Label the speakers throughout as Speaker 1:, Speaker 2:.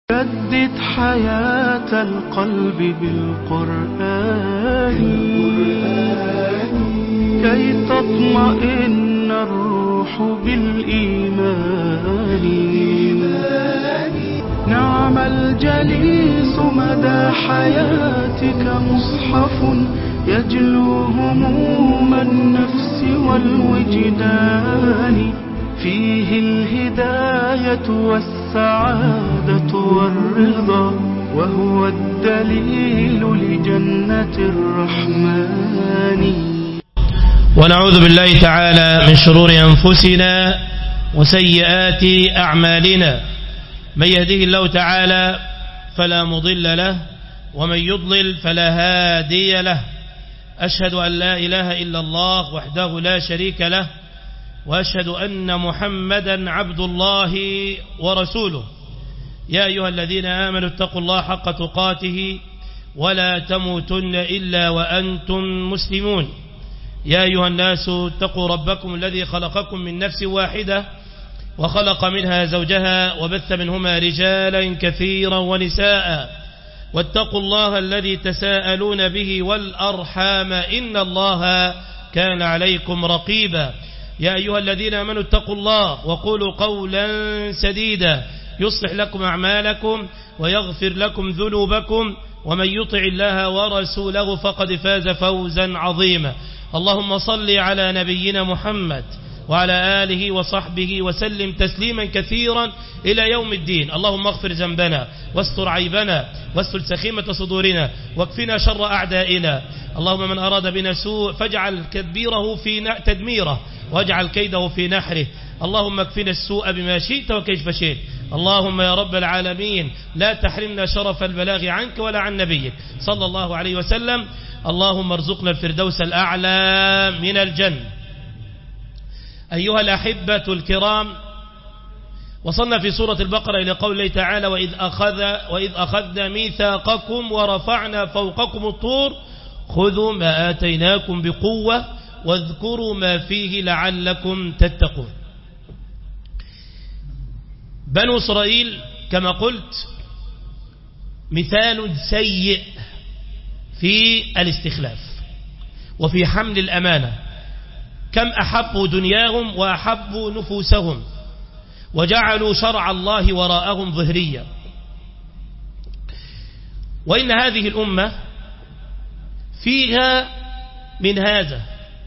Speaker 1: جدد حياة القلب بالقرآن كي تطمئن الروح بالإيمان نعم الجليس مدى حياتك مصحف يجلو هموم النفس والوجدان فيه الهداية والسعادة والرضا وهو الدليل لجنة الرحمن
Speaker 2: ونعوذ بالله تعالى من شرور أنفسنا وسيئات أعمالنا من يهده الله تعالى فلا مضل له ومن يضلل فلا هادي له أشهد أن لا إله إلا الله وحده لا شريك له وأشهد أن محمدا عبد الله ورسوله يا أيها الذين آمنوا اتقوا الله حق تقاته ولا تموتن إلا وأنتم مسلمون يا أيها الناس اتقوا ربكم الذي خلقكم من نفس واحدة وخلق منها زوجها وبث منهما رجالا كثيرا ونساء واتقوا الله الذي تساءلون به والأرحام إن الله كان عليكم رقيبا يا أيها الذين آمنوا اتقوا الله وقولوا قولا سديدا يصلح لكم أعمالكم ويغفر لكم ذنوبكم ومن يطع الله ورسوله فقد فاز فوزا عظيما اللهم صل على نبينا محمد وعلى آله وصحبه وسلم تسليما كثيرا إلى يوم الدين اللهم اغفر ذنبنا واستر عيبنا واستر سخيمة صدورنا واكفنا شر أعدائنا اللهم من أراد بنا سوء فاجعل تدبيره في تدميره واجعل كيده في نحره اللهم اكفنا السوء بما شئت وكيف شئت اللهم يا رب العالمين لا تحرمنا شرف البلاغ عنك ولا عن نبيك صلى الله عليه وسلم اللهم ارزقنا الفردوس الأعلى من الجنة أيها الأحبة الكرام وصلنا في سورة البقرة إلى قول الله تعالى وإذ, أخذ وإذ أخذنا ميثاقكم ورفعنا فوقكم الطور خذوا ما آتيناكم بقوة واذكروا ما فيه لعلكم تتقون بنو إسرائيل كما قلت مثال سيء في الاستخلاف وفي حمل الأمانة كم أحبوا دنياهم وأحبوا نفوسهم وجعلوا شرع الله وراءهم ظهريا وإن هذه الأمة فيها من هذا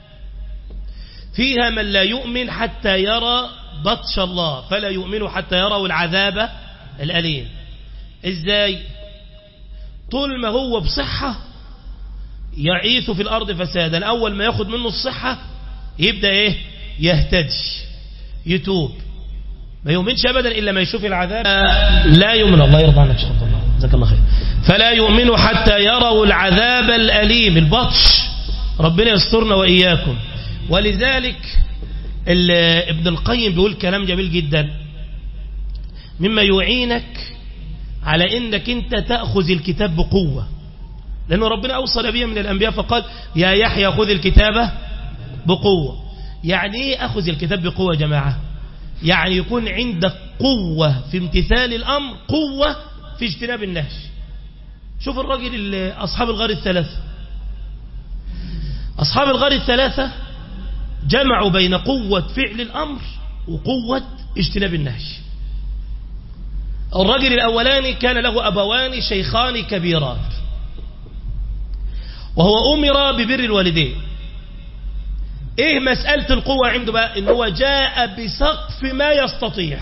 Speaker 2: فيها من لا يؤمن حتى يرى بطش الله فلا يؤمن حتى يروا العذاب الأليم إزاي طول ما هو بصحة يعيث في الأرض فسادا أول ما ياخد منه الصحة يبدأ إيه يهتدي يتوب ما يؤمنش أبدا إلا ما يشوف العذاب لا يؤمن الله يرضى عنك شيخ الله جزاك الله خير فلا يؤمن حتى يروا العذاب الأليم البطش ربنا يسترنا وإياكم ولذلك ابن القيم بيقول كلام جميل جدا مما يعينك على انك انت تأخذ الكتاب بقوة لأنه ربنا أوصى نبيا من الأنبياء فقال يا يحيى خذ الكتابة بقوة يعني ايه أخذ الكتاب بقوة يا جماعة يعني يكون عندك قوة في امتثال الأمر قوة في اجتناب النهج شوف الراجل أصحاب الغار الثلاثة أصحاب الغار الثلاثة جمعوا بين قوة فعل الأمر وقوة اجتناب النهج الرجل الأولاني كان له أبوان شيخان كبيران وهو أمر ببر الوالدين ايه مسألة القوة عنده بقى ان هو جاء بسقف ما يستطيع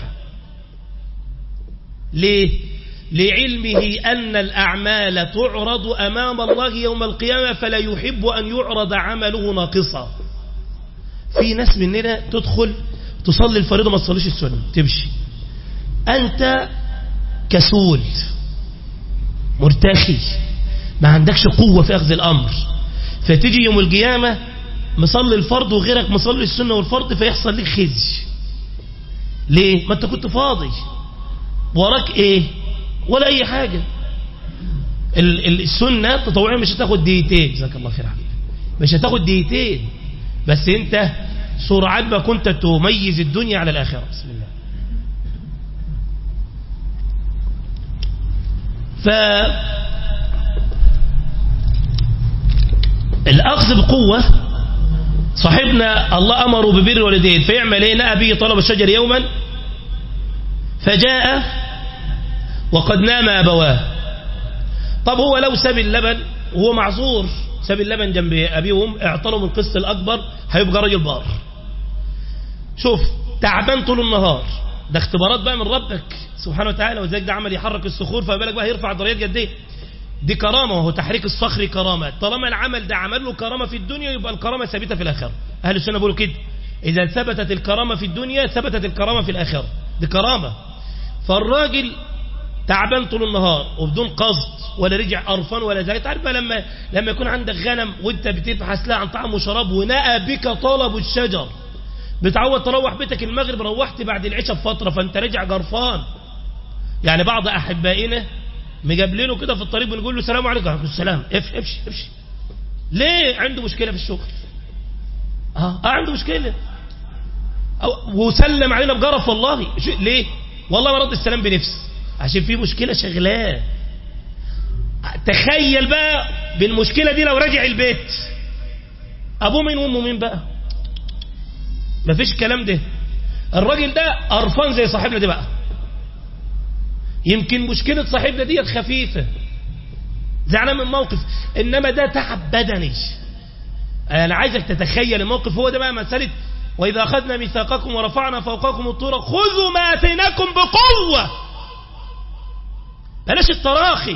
Speaker 2: ليه لعلمه أن الأعمال تعرض أمام الله يوم القيامة فلا يحب أن يعرض عمله ناقصا في ناس مننا تدخل تصلي الفريضة ما تصليش السنة تمشي أنت كسول مرتخي ما عندكش قوة في أخذ الأمر فتيجي يوم القيامة مصلي الفرض وغيرك مصلي السنة والفرض فيحصل لك خزي ليه؟ ما انت كنت فاضي وراك ايه ولا اي حاجة السنة تطوعية مش هتاخد دقيقتين جزاك الله خير حبيبي مش هتاخد دقيقتين بس انت سرعان ما كنت تميز الدنيا على الآخرة بسم الله ف الأخذ بقوة صاحبنا الله أمره ببر الوالدين فيعمل ايه نأى به طلب الشجر يوما فجاء وقد نام أبواه طب هو لو ساب اللبن وهو معذور ساب اللبن جنب أبيه وهم اعطلوا من القسط الأكبر هيبقى راجل بار شوف تعبان طول النهار ده اختبارات بقى من ربك سبحانه وتعالى وذلك ده عمل يحرك الصخور فبالك بقى هيرفع درجات قد ايه دي كرامة وهو تحريك الصخر كرامة طالما العمل ده عمل له كرامة في الدنيا يبقى الكرامة ثابتة في الآخرة أهل السنة بيقولوا كده إذا ثبتت الكرامة في الدنيا ثبتت الكرامة في الآخرة دي كرامة فالراجل تعبان طول النهار وبدون قصد ولا رجع قرفان ولا زي تعرف بقى لما لما يكون عندك غنم وانت بتبحث لها عن طعام وشراب ونأى بك طلب الشجر بتعود تروح بيتك المغرب روحت بعد العشاء بفترة فانت رجع قرفان يعني بعض أحبائنا مجابلينه كده في الطريق بنقول له السلام عليكم وعليكم السلام امشي امشي امشي ليه عنده مشكلة في الشغل اه, آه عنده مشكلة أو وسلم علينا بجرف والله ليه والله ما رد السلام بنفس عشان في مشكلة شغلاه تخيل بقى بالمشكلة دي لو رجع البيت ابوه مين وامه مين بقى مفيش الكلام ده الراجل ده قرفان زي صاحبنا ده بقى يمكن مشكلة صاحبنا ديت خفيفة زعلان من موقف انما ده تعب بدني انا عايزك تتخيل الموقف هو ده بقى مسألة واذا اخذنا ميثاقكم ورفعنا فوقكم الطور خذوا ما اتيناكم بقوة بلاش التراخي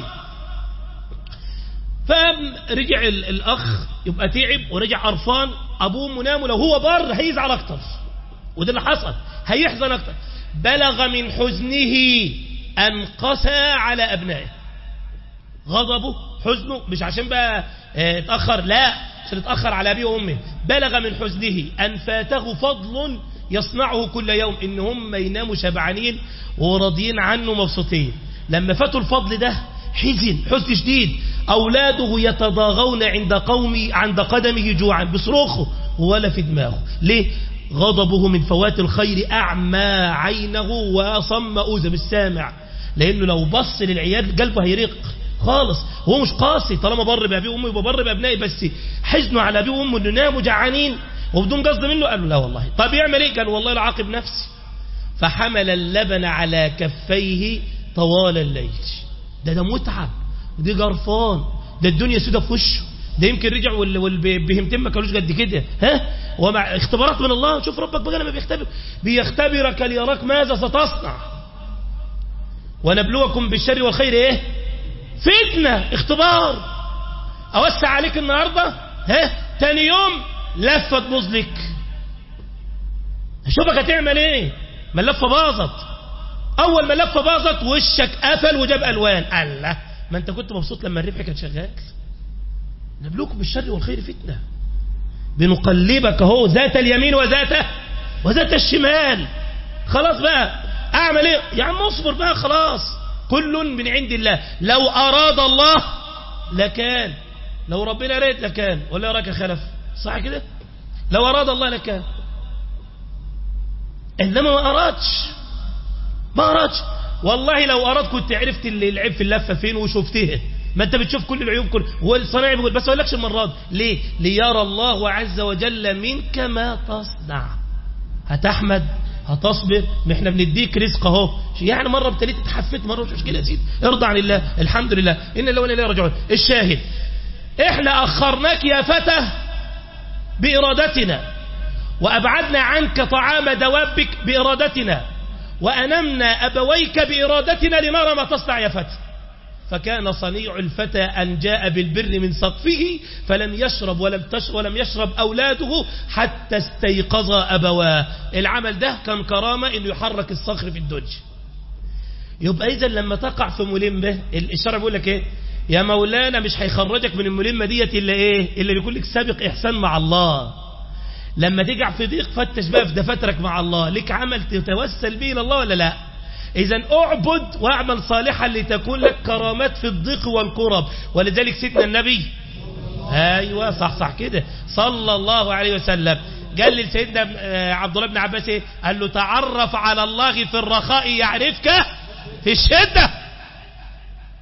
Speaker 2: فرجع الاخ يبقى تعب ورجع قرفان ابوه منام لو هو بر هيزعل اكتر وده اللي حصل هيحزن اكتر بلغ من حزنه أن قسى على أبنائه غضبه حزنه مش عشان بقى اه اتأخر لا عشان اتأخر على أبيه وأمه بلغ من حزنه أن فاته فضل يصنعه كل يوم إن هم يناموا شبعانين وراضيين عنه مبسوطين لما فاتوا الفضل ده حزن حزن شديد أولاده يتضاغون عند قومي عند قدمه جوعا بصروخه ولا في دماغه ليه غضبه من فوات الخير أعمى عينه وصم أذن السامع لأنه لو بص للعيال قلبه هيرق خالص هو مش قاسي طالما بر بأبيه وأمه يبقى بر بأبنائي بس حزنه على أبيه وأمه إنه ناموا جعانين وبدون قصد منه قال له لا والله طب يعمل إيه قال والله العاقب نفسي فحمل اللبن على كفيه طوال الليل ده ده متعب ودي جرفان ده الدنيا سودة في وشه ده يمكن رجع والبهمتين ما كانوش قد كده ها ومع اختبارات من الله شوف ربك بقى لما بيختبر بيختبرك ليراك ماذا ستصنع ونبلوكم بالشر والخير ايه فتنة اختبار اوسع عليك النهاردة ها تاني يوم لفة تبوظ لك شوفك هتعمل ايه ما اللفة باظت اول ما اللفة باظت وشك قفل وجاب الوان الله ما انت كنت مبسوط لما الربح كان شغال نبلوكم بالشر والخير فتنة بنقلبك اهو ذات اليمين وذات وذات الشمال خلاص بقى اعمل ايه يا عم اصبر بقى خلاص كل من عند الله لو اراد الله لكان لو ربنا ريت لكان ولا يراك خلف صح كده لو اراد الله لكان انما ما ارادش ما ارادش والله لو اراد كنت عرفت اللي العيب في اللفه فين وشفتها ما انت بتشوف كل العيوب كل والصناعي بيقول بس ما اقولكش المره دي ليه ليرى الله عز وجل منك ما تصنع هتحمد هتصبر ما احنا بنديك رزق اهو يعني مره ابتليت اتحفت مره مش مشكله يا سيدي ارضى عن الله الحمد لله ان الله لا يرجعون الشاهد احنا اخرناك يا فتى بارادتنا وابعدنا عنك طعام دوابك بارادتنا وانمنا ابويك بارادتنا لنرى ما تصنع يا فتى فكان صنيع الفتى أن جاء بالبر من سقفه فلم يشرب ولم, تشرب ولم يشرب أولاده حتى استيقظ أبواه العمل ده كان كرامة إنه يحرك الصخر في الدج يبقى إذا لما تقع في ملمة الشرع بيقول لك إيه يا مولانا مش هيخرجك من الملمة ديت إلا إيه إلا بيكون لك سابق إحسان مع الله لما تقع في ضيق فتش بقى في دفاترك مع الله لك عمل تتوسل به إلى الله ولا لا إذا اعبد واعمل صالحا لتكون لك كرامات في الضيق والكرب ولذلك سيدنا النبي أيوة صح صح كده صلى الله عليه وسلم قال لسيدنا عبد الله بن عباس ايه قال له تعرف على الله في الرخاء يعرفك في الشدة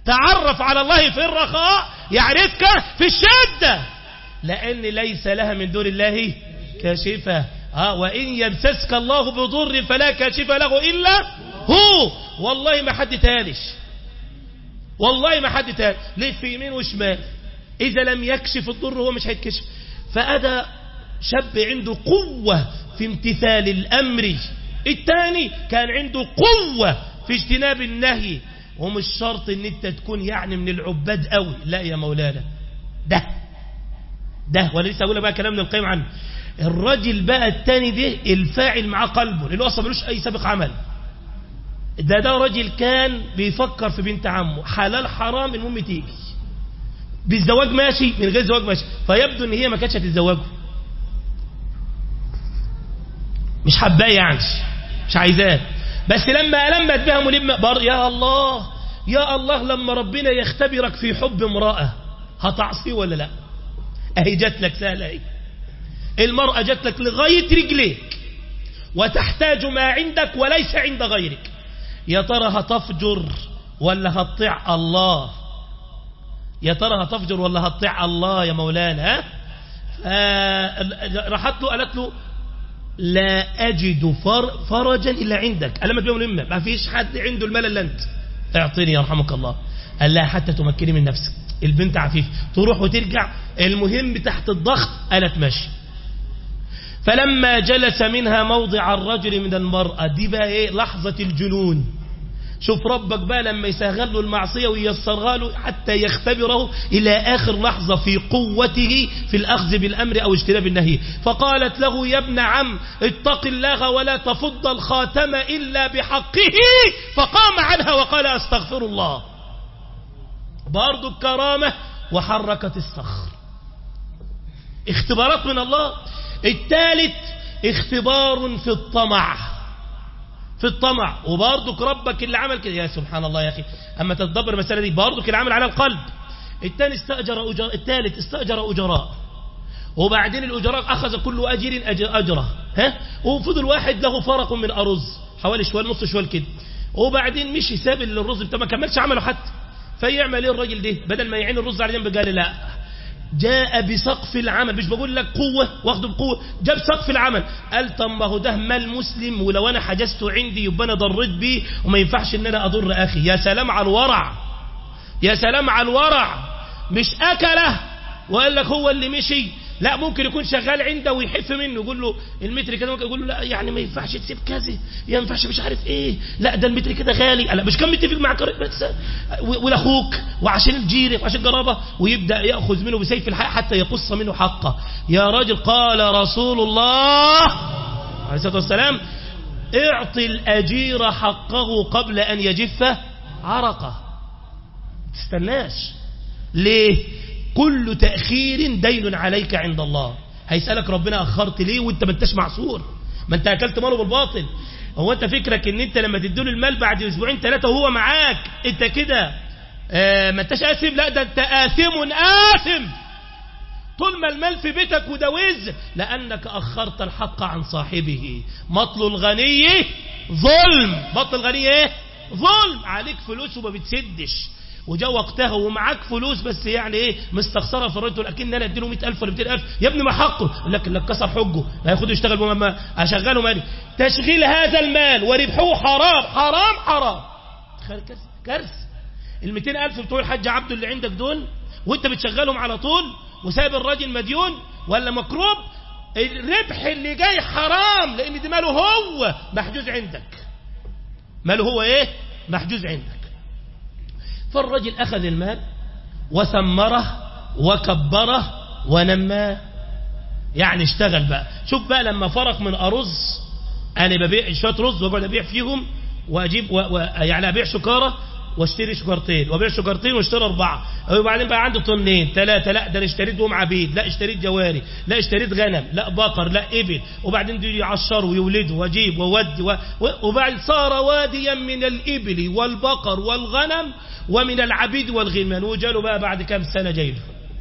Speaker 2: تعرف على الله في الرخاء يعرفك في الشدة لأن ليس لها من دون الله كاشفة آه وإن يمسسك الله بضر فلا كاشف له إلا هو والله ما حد تانش والله ما حد تاني ليه في يمين وشمال إذا لم يكشف الضر هو مش هيتكشف فأدا شاب عنده قوة في امتثال الأمر الثاني كان عنده قوة في اجتناب النهي ومش شرط ان انت تكون يعني من العباد قوي لا يا مولانا ده ده ولا لسه اقول بقى كلام ابن القيم عنه الراجل بقى الثاني ده الفاعل معاه قلبه لانه اصلا ملوش اي سابق عمل ده ده راجل كان بيفكر في بنت عمه حلال حرام المهم تيجي بالزواج ماشي من غير زواج ماشي فيبدو ان هي ما كانتش هتتزوجه مش حباه يعني مش عايزاه بس لما ألمت بها ملمة بر يا الله يا الله لما ربنا يختبرك في حب امرأة هتعصي ولا لا اهي جات لك سهلة اهي المرأة جات لك لغاية رجليك وتحتاج ما عندك وليس عند غيرك يا ترى هتفجر ولا هتطيع الله يا ترى هتفجر ولا هتطيع الله يا مولانا ها راحت له قالت له لا أجد فر فرجا إلا عندك ألمت بهم الأمة ما فيش حد عنده المال إلا أنت اعطيني يرحمك الله قال لا حتى تمكني من نفسك البنت عفيف تروح وترجع المهم تحت الضغط قالت ماشي فلما جلس منها موضع الرجل من المرأة دي بقى ايه لحظة الجنون شوف ربك بقى لما يسهل له المعصية وييسرها له حتى يختبره إلى آخر لحظة في قوته في الأخذ بالأمر أو اجتناب النهي فقالت له يا ابن عم اتق الله ولا تفض الخاتم إلا بحقه فقام عنها وقال أستغفر الله برضو الكرامة وحركت الصخر اختبارات من الله الثالث اختبار في الطمع في الطمع وبرضك ربك اللي عمل كده يا سبحان الله يا أخي أما تتدبر المسألة دي برضك اللي عمل على القلب الثاني استأجر أجر... الثالث استأجر أجراء وبعدين الأجراء أخذ كل أجر أجر أجره ها وفضل واحد له فرق من أرز حوالي شوال نص شوال كده وبعدين مشي ساب الرز بتاعه ما كملش عمله حتى فيعمل ايه الراجل ده بدل ما يعين الرز على جنب قال لا جاء بسقف العمل مش بقول لك قوة واخده بقوة جاب سقف العمل قال طب ما هو ده مال مسلم ولو انا حجزته عندي يبقى انا ضريت بيه وما ينفعش ان انا اضر اخي يا سلام على الورع يا سلام على الورع مش اكله وقال لك هو اللي مشي لا ممكن يكون شغال عنده ويحف منه يقول له المتر كده ممكن يقول له لا يعني ما ينفعش تسيب كذا ما ينفعش مش عارف ايه لا ده المتر كده غالي لا مش كان متفق معك بس ولاخوك وعشان الجيرة وعشان القرابه ويبدا ياخذ منه بسيف الحق حتى يقص منه حقه يا راجل قال رسول الله عليه الصلاه والسلام اعطي الاجير حقه قبل ان يجف عرقه تستناش ليه كل تأخير دين عليك عند الله هيسألك ربنا أخرت ليه وانت ما انتش معصور ما انت أكلت ماله بالباطل هو انت فكرك ان انت لما تديله المال بعد اسبوعين ثلاثة وهو معاك انت كده اه ما انتش آثم لا ده انت آثم آثم طول ما المال في بيتك وده وز لأنك أخرت الحق عن صاحبه مطل الغني ظلم مطل الغني ايه ظلم عليك فلوس وما بتسدش وجاء وقتها ومعاك فلوس بس يعني ايه مستخسرها في الرجل اكن انا اديله 100000 ولا 200000 يا ابني ما حقه لكن لك كسر حجه لا ياخده يشتغل بما اشغله مالي تشغيل هذا المال وربحه حرام حرام حرام كارثه ال 200000 بتوع الحاج عبده اللي عندك دول وانت بتشغلهم على طول وسايب الراجل مديون ولا مكروب الربح اللي جاي حرام لان دي ماله هو محجوز عندك ماله هو ايه محجوز عندك فالرجل أخذ المال وثمره وكبره ونماه يعني اشتغل بقى شوف بقى لما فرق من أرز أنا ببيع شوية رز وأقعد أبيع فيهم وأجيب و... و... يعني أبيع شكارة واشتري شكارتين وابيع شكارتين واشتري أربعة وبعدين بقى عنده طنين ثلاثة لا ده انا اشتريت بهم عبيد لا اشتريت جواري لا اشتريت غنم لا بقر لا إبل وبعدين دول يعشروا ويولدوا واجيب وودي و... وبعد صار واديا من الإبل والبقر والغنم ومن العبيد والغلمان وجاله بقى بعد كام سنة جايله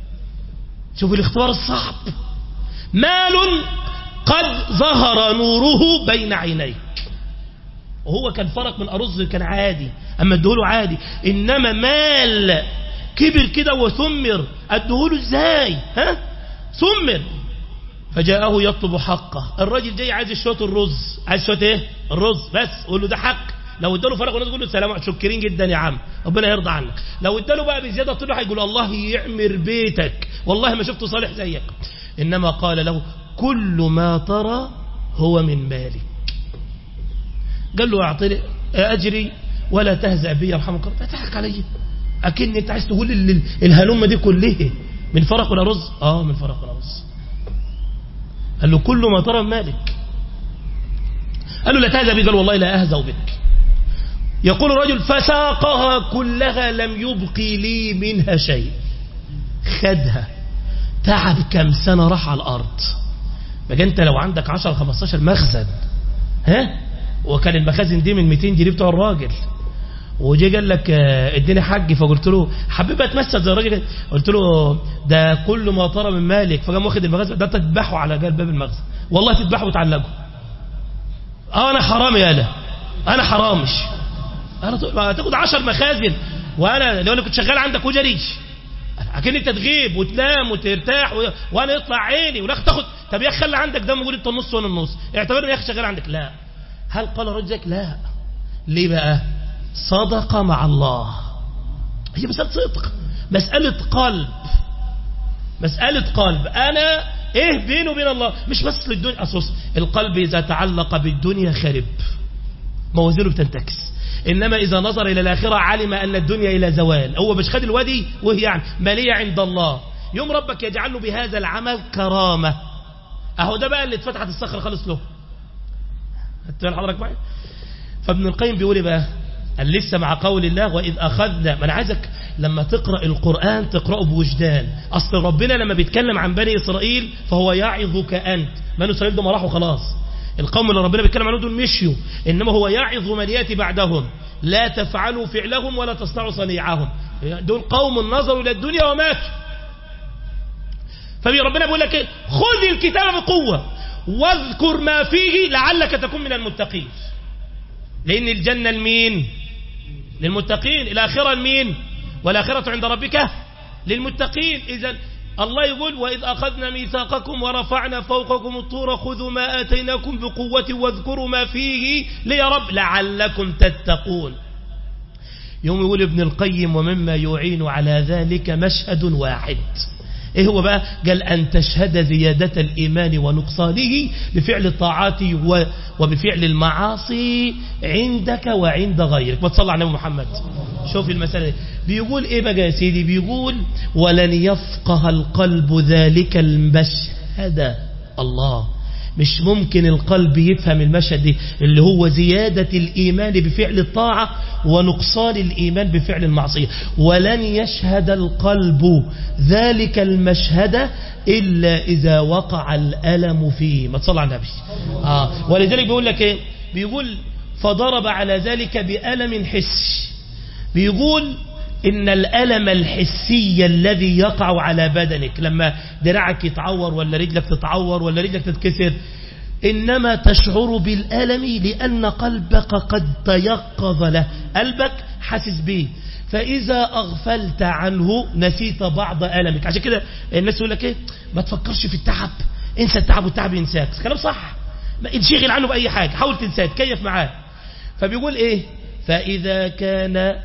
Speaker 2: شوف الاختبار الصعب مال قد ظهر نوره بين عينيك وهو كان فرق من أرز كان عادي أما ادهوله عادي إنما مال كبر كده وثمر ادهوله ازاي ها ثمر فجاءه يطلب حقه الراجل جاي عايز شويه الرز عايز شويه ايه الرز بس قول له ده حق لو اداله فرق والناس تقول له سلام شكرين جدا يا عم ربنا يرضى عنك لو اداله بقى بزياده طلع هيقول الله يعمر بيتك والله ما شفته صالح زيك انما قال له كل ما ترى هو من مالك قال له اعطني اجري ولا تهزأ بي يرحمك الله تضحك علي اكن انت عايز تقول ال- الهلمه دي كلها من فرق ولا رز اه من فرق ولا رز قال له كل ما ترى من مالك قال له لا تهزأ بي قال والله لا أهزأ بك يقول الرجل فساقها كلها لم يبقي لي منها شيء خدها تعب كم سنة راح على الأرض بقى أنت لو عندك 10 15 مخزن ها وكان المخازن دي من 200 جنيه بتوع الراجل وجي قال لك آه، اديني حج فقلت له حبيب اتمثل زي الراجل قلت له ده كل ما ترى من مالك فقام واخد المخزن ده تذبحه على قلب باب المخزن والله تذبحه وتعلقه اه انا حرامي يالا انا حرامش انا ت- ما تاخد 10 مخازن وانا لو انا كنت شغال عندك وجريش اكن انت تغيب وتنام وترتاح و... وانا يطلع عيني ولا تاخد طب يا اخي خلي عندك ده موجود انت النص وانا النص اعتبرني يا اخي شغال عندك لا هل قال رجلك لا ليه بقى صدق مع الله هي مسألة صدق مسألة قلب مسألة قلب أنا إيه بينه وبين الله مش بس للدنيا أصوص القلب إذا تعلق بالدنيا خرب موازينه بتنتكس إنما إذا نظر إلى الآخرة علم أن الدنيا إلى زوال هو مش خد الوادي وهي يعني مالية عند الله يوم ربك يجعله بهذا العمل كرامة أهو ده بقى اللي اتفتحت الصخرة خالص له هتقول حضرتك معي فابن القيم بيقول إيه بقى قال لسه مع قول الله وإذ أخذنا ما أنا عايزك لما تقرأ القرآن تقرأه بوجدان أصل ربنا لما بيتكلم عن بني إسرائيل فهو يعظك أنت بني إسرائيل دول ما راحوا خلاص القوم اللي ربنا بيتكلم عنهم دول مشيوا إنما هو يعظ من يأتي بعدهم لا تفعلوا فعلهم ولا تصنعوا صنيعهم دول قوم نظروا إلى الدنيا وماتوا فربنا بيقول لك إيه؟ خذ الكتاب بقوة واذكر ما فيه لعلك تكون من المتقين لأن الجنة لمين للمتقين الآخرة لمين والآخرة عند ربك للمتقين إذا الله يقول وإذ أخذنا ميثاقكم ورفعنا فوقكم الطور خذوا ما آتيناكم بقوة واذكروا ما فيه لي رب لعلكم تتقون يوم يقول ابن القيم ومما يعين على ذلك مشهد واحد ايه هو بقى قال ان تشهد زيادة الايمان ونقصانه بفعل الطاعات و- وبفعل المعاصي عندك وعند غيرك ما تصلى على النبي محمد شوف المسألة دي بيقول ايه بقى يا سيدي بيقول ولن يفقه القلب ذلك المشهد الله مش ممكن القلب يفهم المشهد دي اللي هو زيادة الإيمان بفعل الطاعة ونقصان الإيمان بفعل المعصية ولن يشهد القلب ذلك المشهد إلا إذا وقع الألم فيه ما تصلى على النبي آه. ولذلك بيقول لك إيه بيقول فضرب على ذلك بألم حسي بيقول إن الألم الحسي الذي يقع على بدنك لما دراعك يتعور ولا رجلك تتعور ولا رجلك تتكسر إنما تشعر بالألم لأن قلبك قد تيقظ له قلبك حاسس به فإذا أغفلت عنه نسيت بعض ألمك عشان كده الناس يقول لك إيه ما تفكرش في التعب انسى التعب والتعب ينساك كلام صح ما انشغل عنه بأي حاجة حاول تنساه تكيف معاه فبيقول إيه فإذا كان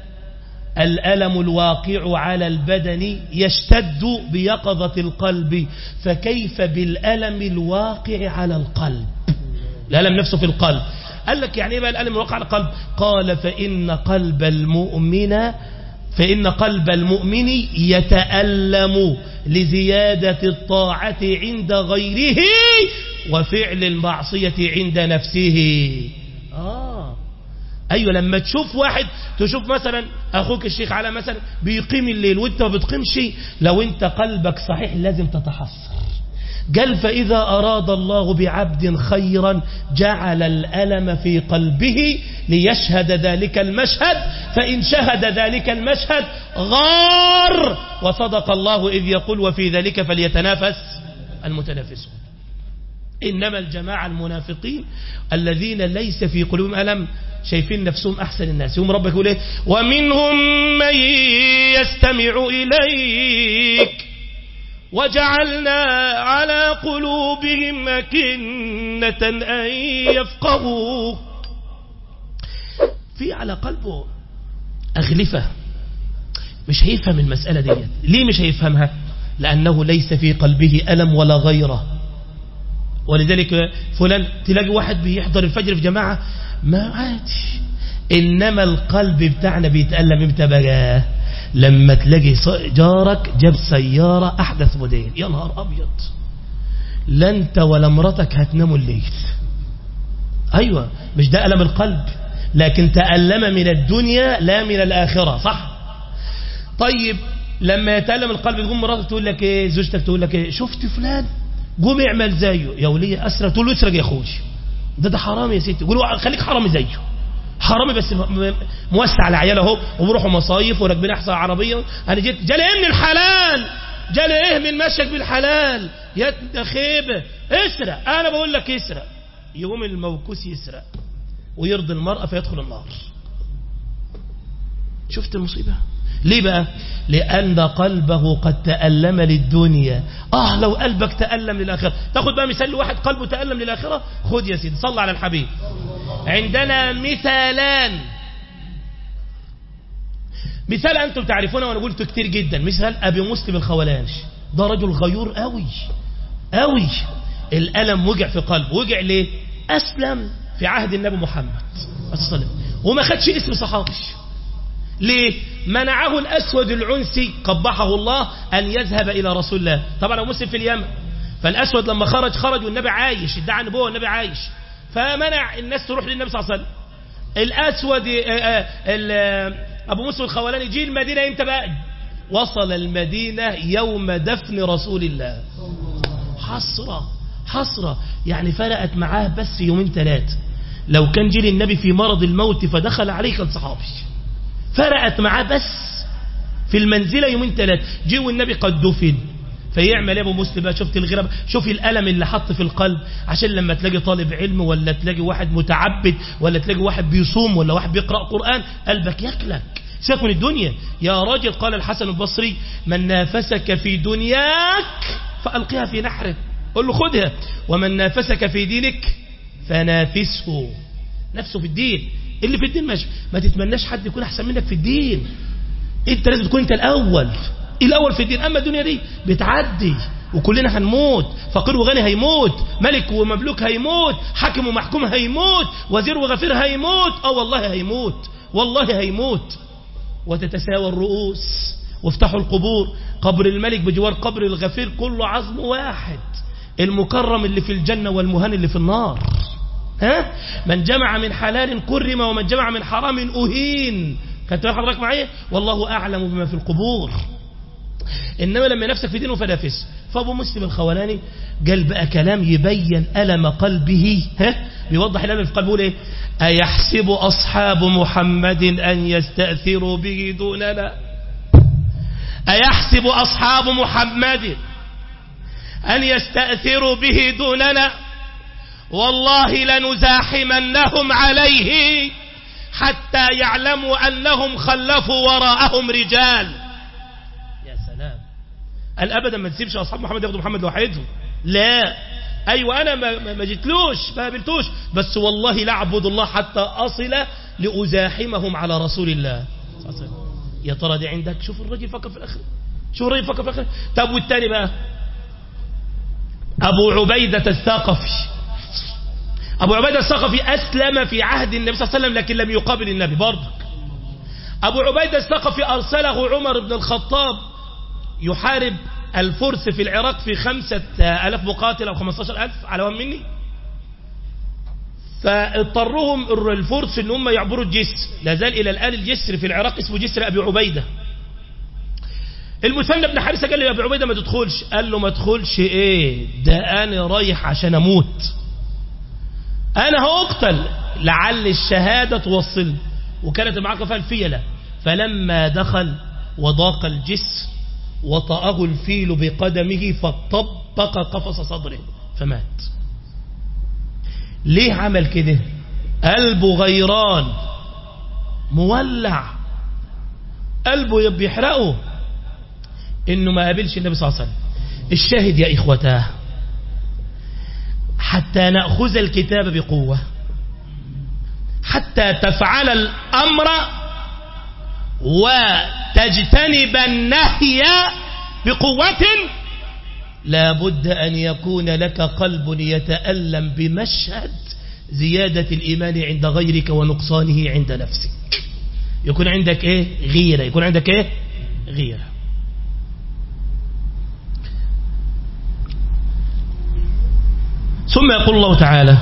Speaker 2: الألم الواقع على البدن يشتد بيقظة القلب فكيف بالألم الواقع على القلب الألم نفسه في القلب قال لك يعني ايه بقى الألم الواقع على القلب قال فإن قلب المؤمن فإن قلب المؤمن يتألم لزيادة الطاعة عند غيره وفعل المعصية عند نفسه آه ايوه لما تشوف واحد تشوف مثلا اخوك الشيخ على مثلا بيقيم الليل وانت ما بتقيمش لو انت قلبك صحيح لازم تتحسر قال فإذا أراد الله بعبد خيرا جعل الألم في قلبه ليشهد ذلك المشهد فإن شهد ذلك المشهد غار وصدق الله إذ يقول وفي ذلك فليتنافس المتنافسون إنما الجماعة المنافقين الذين ليس في قلوبهم ألم شايفين نفسهم أحسن الناس يوم ربك يقول إيه ومنهم من يستمع إليك وجعلنا على قلوبهم أكنة أن يفقهوا في على قلبه أغلفة مش هيفهم المسألة دي ليه مش هيفهمها لأنه ليس في قلبه ألم ولا غيره ولذلك فلان تلاقي واحد بيحضر الفجر في جماعة ما عادي إنما القلب بتاعنا بيتألم امتى بقى لما تلاقي جارك جاب سيارة أحدث موديل يا نهار أبيض لا أنت ولا مراتك هتناموا الليل أيوة مش ده ألم القلب لكن تألم من الدنيا لا من الآخرة صح طيب لما يتألم القلب تقوم مراتك تقول لك ايه زوجتك تقول لك ايه شفت فلان قوم اعمل زيه يا ولية أسرق تقول له اسرق يا أخوي ده ده حرام يا ستي قول خليك حرامي زيه حرامي بس موسع على عياله اهو وبيروحوا مصايف وراكبين احسن عربيه انا جيت جالي ايه من الحلال جالي ايه من مشيك بالحلال يا ده خيبه اسرق انا بقول لك اسرق يقوم الموكوس يسرق ويرضي المرأة فيدخل النار شفت المصيبة ليه بقى لأن قلبه قد تألم للدنيا آه لو قلبك تألم للآخرة تاخد بقى مثال لواحد قلبه تألم للآخرة خد يا سيدي صلى على الحبيب عندنا مثالان مثال أنتم تعرفونه وأنا قلته كتير جدا مثال أبي مسلم الخولانش ده رجل غيور قوي قوي الألم وجع في قلبه وجع ليه أسلم في عهد النبي محمد صلى وما خدش اسم صحابي ليه منعه الأسود العنسي قبحه الله أن يذهب إلى رسول الله طبعا هو مسلم في اليمن فالأسود لما خرج خرج والنبي عايش ادعى النبوة والنبي عايش فمنع الناس تروح للنبي صلى الله عليه وسلم الأسود أبو مسلم الخولاني جي المدينة امتى بقى وصل المدينة يوم دفن رسول الله حسرة حسرة يعني فرقت معاه بس يومين ثلاثة لو كان جيل النبي في مرض الموت فدخل عليه كان صحابي فرقت معاه بس في المنزلة يومين ثلاثة جي والنبي قد دفن فيعمل يا ابو مسلم بقى شفت الغرب شوف الألم اللي حط في القلب عشان لما تلاقي طالب علم ولا تلاقي واحد متعبد ولا تلاقي واحد بيصوم ولا واحد بيقرأ قرآن قلبك يكلك سيبك من الدنيا يا راجل قال الحسن البصري من نافسك في دنياك فألقيها في نحره قل له خدها ومن نافسك في دينك فنافسه نفسه في الدين اللي في الدين ماشي ما تتمناش حد يكون أحسن منك في الدين انت لازم تكون انت الأول الأول في الدين أما الدنيا دي بتعدي وكلنا هنموت فقير وغني هيموت ملك ومملوك هيموت حاكم ومحكوم هيموت وزير وغفير هيموت اه والله هيموت والله هيموت وتتساوى الرؤوس وافتحوا القبور قبر الملك بجوار قبر الغفير كله عظم واحد المكرم اللي في الجنة والمهان اللي في النار ها من جمع من حلال كرم ومن جمع من حرام أهين كانت حضرتك معايا والله أعلم بما في القبور إنما لما نفسك في دينه فنافس فأبو مسلم الخولاني قال بقى كلام يبين ألم قلبه ها بيوضح الألم في قلبه ليه أيحسب أصحاب محمد أن يستأثروا به دوننا أيحسب أصحاب محمد أن يستأثروا به دوننا والله لنزاحمنهم عليه حتى يعلموا أنهم خلفوا وراءهم رجال يا سلام قال أبدا ما تسيبش أصحاب محمد ياخدوا محمد لوحدهم لا أيوة أنا ما, ما جيتلوش ما قابلتوش بس والله لا أعبد الله حتى أصل لأزاحمهم على رسول الله يا ترى دي عندك شوف الرجل فكر في الآخر شوف الرجل فكر في الآخر طب والتاني بقى أبو عبيدة الثقفي أبو عبيدة الثقفي أسلم في عهد النبي صلى الله عليه وسلم لكن لم يقابل النبي برضك أبو عبيدة الثقفي أرسله عمر بن الخطاب يحارب الفرس في العراق في خمسة ألاف مقاتل أو خمسة ألف على وان مني فاضطرهم الفرس ان هم يعبروا الجسر لا زال إلى الآن الجسر في العراق اسمه جسر أبي عبيدة المثنى بن حارثة قال لي أبي عبيدة ما تدخلش قال له ما تدخلش ايه ده أنا رايح عشان أموت أنا هأقتل لعل الشهادة توصل وكانت معك فيها الفيلة فلما دخل وضاق الجسر وطأه الفيل بقدمه فطبق قفص صدره فمات ليه عمل كده قلبه غيران مولع قلبه بيحرقه انه ما قابلش النبي صلى الله عليه وسلم الشاهد يا اخوتاه حتى نأخذ الكتاب بقوة حتى تفعل الأمر وتجتنب النهي بقوة لا بد أن يكون لك قلب يتألم بمشهد زيادة الإيمان عند غيرك ونقصانه عند نفسك يكون عندك إيه غيرة يكون عندك إيه غيرة ثم يقول الله تعالى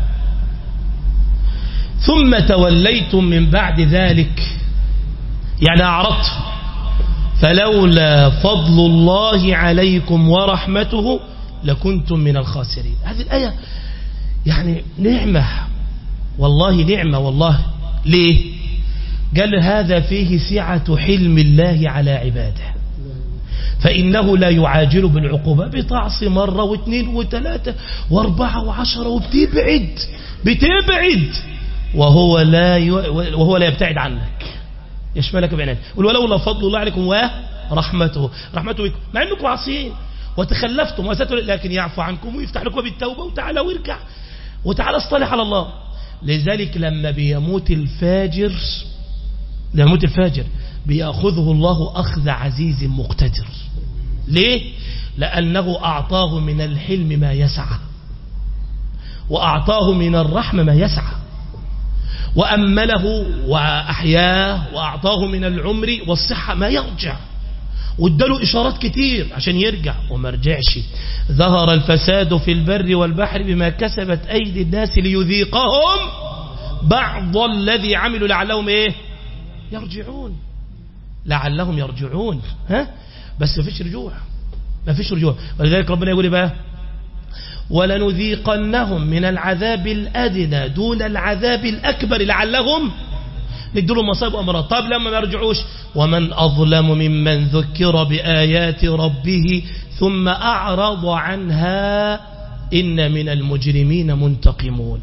Speaker 2: ثم توليتم من بعد ذلك يعني أعرضت فلولا فضل الله عليكم ورحمته لكنتم من الخاسرين هذه الآية يعني نعمة والله نعمة والله ليه قال هذا فيه سعة حلم الله على عباده فإنه لا يعاجل بالعقوبة بتعصي مرة واثنين وثلاثة واربعة وعشرة وبتبعد بتبعد وهو لا ي... وهو لا يبتعد عنك يشملك بعناد ولولا فضل الله عليكم ورحمته رحمته بكم مع انكم عاصيين وتخلفتم وستر لكن يعفو عنكم ويفتح لكم بالتوبة وتعالى وارجع وتعالى اصطلح على الله لذلك لما بيموت الفاجر لما يموت الفاجر بيأخذه الله أخذ عزيز مقتدر ليه؟ لأنه أعطاه من الحلم ما يسعى وأعطاه من الرحمة ما يسعى وأمله وأحياه وأعطاه من العمر والصحة ما يرجع واداله إشارات كتير عشان يرجع وما رجعش ظهر الفساد في البر والبحر بما كسبت أيدي الناس ليذيقهم بعض الذي عملوا لعلهم إيه يرجعون لعلهم يرجعون ها بس ما فيش رجوع ما فيش رجوع ولذلك ربنا يقول بقى ولنذيقنهم من العذاب الأدنى دون العذاب الأكبر لعلهم ندوا مصائب وأمراض طب لما ما يرجعوش ومن أظلم ممن ذكر بآيات ربه ثم أعرض عنها إن من المجرمين منتقمون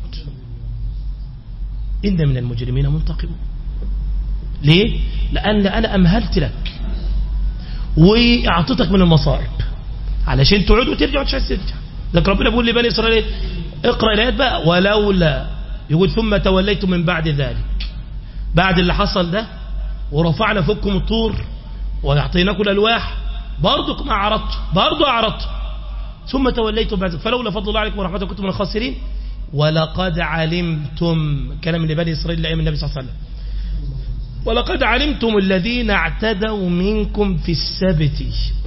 Speaker 2: إن من المجرمين منتقمون ليه؟ لأن أنا أمهلت لك وأعطيتك من المصائب علشان تعود وترجع وتشعر ترجع لك ربنا بيقول لبني إسرائيل اقرأ الآيات بقى ولولا يقول ثم توليتم من بعد ذلك بعد اللي حصل ده ورفعنا فوقكم الطور ويعطيناكم الألواح برضك ما أعرضت برضو أعرضت ثم توليتم بعد ذلك فلولا فضل الله عليكم ورحمته كنتم من الخاسرين ولقد علمتم كلام لبني إسرائيل لأيام النبي صلى الله عليه وسلم ولقد علمتم الذين اعتدوا منكم في السبت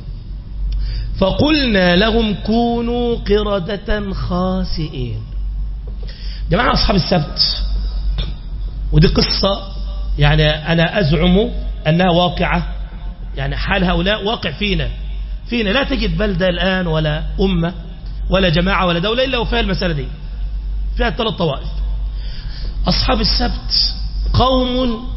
Speaker 2: فقلنا لهم كونوا قردة خاسئين جماعة أصحاب السبت ودي قصة يعني أنا أزعم أنها واقعة يعني حال هؤلاء واقع فينا فينا لا تجد بلدة الآن ولا أمة ولا جماعة ولا دولة إلا وفيها المسألة دي فيها ثلاث طوائف أصحاب السبت قوم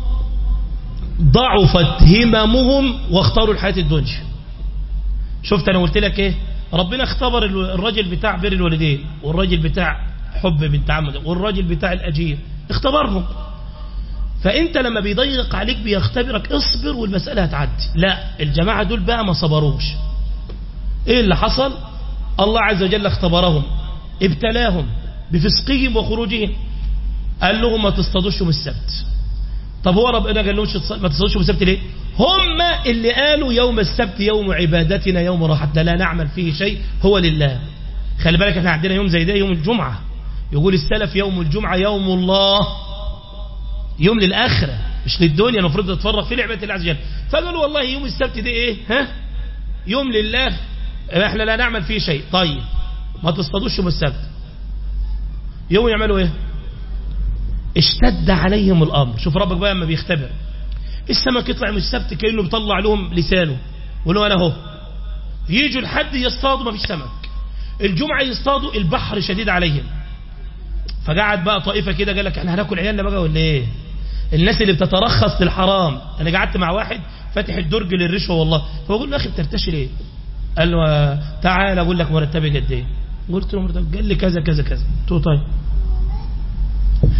Speaker 2: ضعفت هممهم واختاروا الحياة الدنيا شفت أنا قلت لك إيه ربنا اختبر الراجل بتاع بر الوالدين والراجل بتاع حب بنت عمه والراجل بتاع الأجير اختبرهم فأنت لما بيضيق عليك بيختبرك اصبر والمسألة هتعدي لا الجماعة دول بقى ما صبروش ايه اللي حصل الله عز وجل اختبرهم ابتلاهم بفسقهم وخروجهم قال لهم ما تصطادوش يوم السبت طب هو ربنا قال لهم ما تصطادوش يوم السبت ليه هم اللي قالوا يوم السبت يوم عبادتنا يوم راحتنا لا نعمل فيه شيء هو لله خلي بالك احنا عندنا يوم زي ده يوم الجمعة يقول السلف يوم الجمعة يوم الله يوم للآخرة مش للدنيا المفروض تتفرغ في لعبة الله عز وجل فقالوا والله يوم السبت ده ايه ها يوم لله احنا لا نعمل فيه شيء طيب ما تصطادوش يوم السبت يوم يعملوا ايه اشتد عليهم الامر شوف ربك بقى لما بيختبر السمك يطلع من السبت كانه بيطلع لهم لسانه ولو انا اهو يجوا لحد يصطادوا ما فيش سمك الجمعه يصطادوا البحر شديد عليهم فقعد بقى طائفه كده قال لك احنا هناكل عيالنا بقى ولا ايه الناس اللي بتترخص للحرام انا قعدت مع واحد فاتح الدرج للرشوه والله فبقول له يا اخي بترتشي ليه قال له تعالى اقول لك مرتبي قد ايه قلت له مرتب قال لي كذا كذا كذا قلت له طيب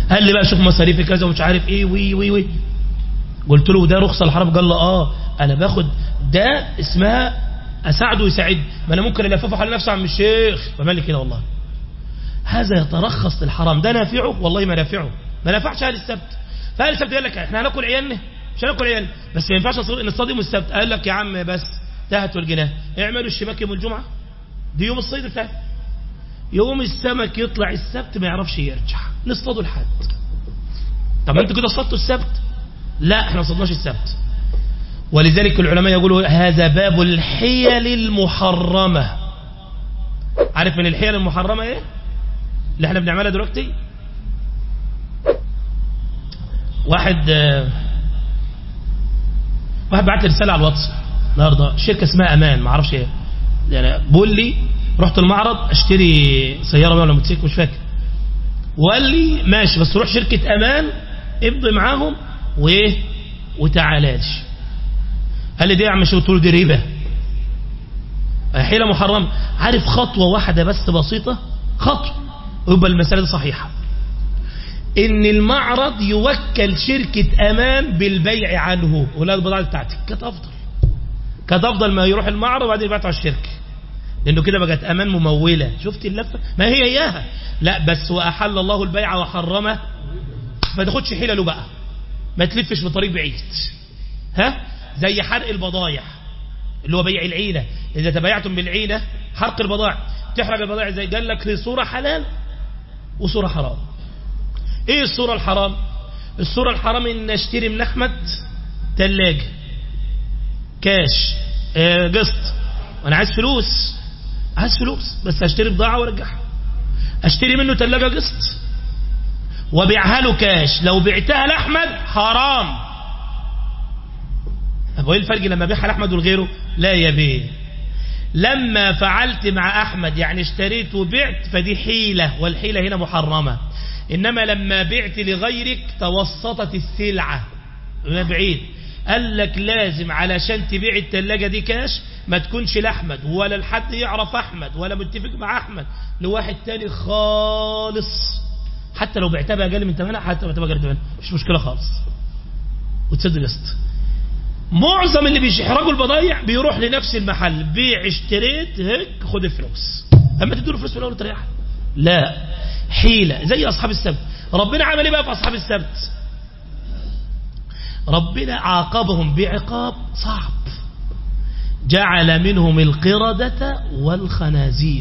Speaker 2: قال لي بقى شوف مصاريفي كذا ومش عارف ايه وي وي وي قلت له ده رخصة الحرام قال له اه انا باخد ده اسمها اساعده ويساعد ما انا ممكن الففه على نفسي عم الشيخ فمالي كده والله هذا يترخص للحرام ده نافعه والله ما نافعه ما نافعش اهل السبت فاهل السبت قال لك احنا هناكل عيالنا مش هناكل عيالنا بس ما ينفعش نصطدم السبت قال لك يا عم بس تهت والجناه اعملوا الشباك يوم الجمعه دي يوم الصيد بتاعه يوم السمك يطلع السبت ما يعرفش يرجع نصطادوا الحد طب انتوا كده صطادوا السبت لا احنا ما صطادناش السبت ولذلك العلماء يقولوا هذا باب الحيل المحرمة عارف من الحيل المحرمة ايه اللي احنا بنعملها دلوقتي واحد واحد بعت لي رسالة على الواتس النهارده شركة اسمها امان ما اعرفش ايه يعني بقول لي رحت المعرض اشتري سيارة ولا موتوسيكل مش فاكر وقال لي ماشي بس روح شركة امان ابضي معاهم وايه وتعالالش قال لي دي يا عم شو قلت له دي ريبه حيله محرمه عارف خطوه واحده بس بسيطه خطوه ويبقى المساله دي صحيحه ان المعرض يوكل شركه امان بالبيع عنه ولا البضاعه بتاعتك كانت افضل كانت افضل ما يروح المعرض وبعدين يبعته على الشركه لانه كده بقت امان مموله شفت اللفه ما هي اياها لا بس واحل الله البيع وحرمه ما تاخدش حيله له بقى ما تلفش في طريق بعيد ها زي حرق البضايع اللي هو بيع العينة إذا تبايعتم بالعينة حرق البضائع تحرق البضائع زي قال لك في صورة حلال وصورة حرام ايه الصورة الحرام الصورة الحرام ان اشتري من احمد تلاجة كاش اه قسط وانا عايز فلوس عايز فلوس بس اشتري بضاعة وارجعها اشتري منه تلاجة قسط وبيعها له كاش لو بعتها لاحمد حرام طب وايه الفرق لما بيعها لاحمد ولغيره لا يا بيه لما فعلت مع احمد يعني اشتريت وبعت فدي حيله والحيله هنا محرمه انما لما بعت لغيرك توسطت السلعه ما بعيد قال لك لازم علشان تبيع التلاجة دي كاش ما تكونش لأحمد ولا لحد يعرف أحمد ولا متفق مع أحمد لواحد تاني خالص حتى لو بعتها بأقل من ثمنها حتى لو بعتها بأقل من ثمنها مش مشكلة خالص وتسد قسط معظم اللي بيحرجوا البضايع بيروح لنفس المحل بيع اشتريت هيك خد الفلوس اما تديله فلوس في الاول تريح لا حيله زي اصحاب السبت ربنا عمل ايه بقى في اصحاب السبت ربنا عاقبهم بعقاب صعب جعل منهم القردة والخنازير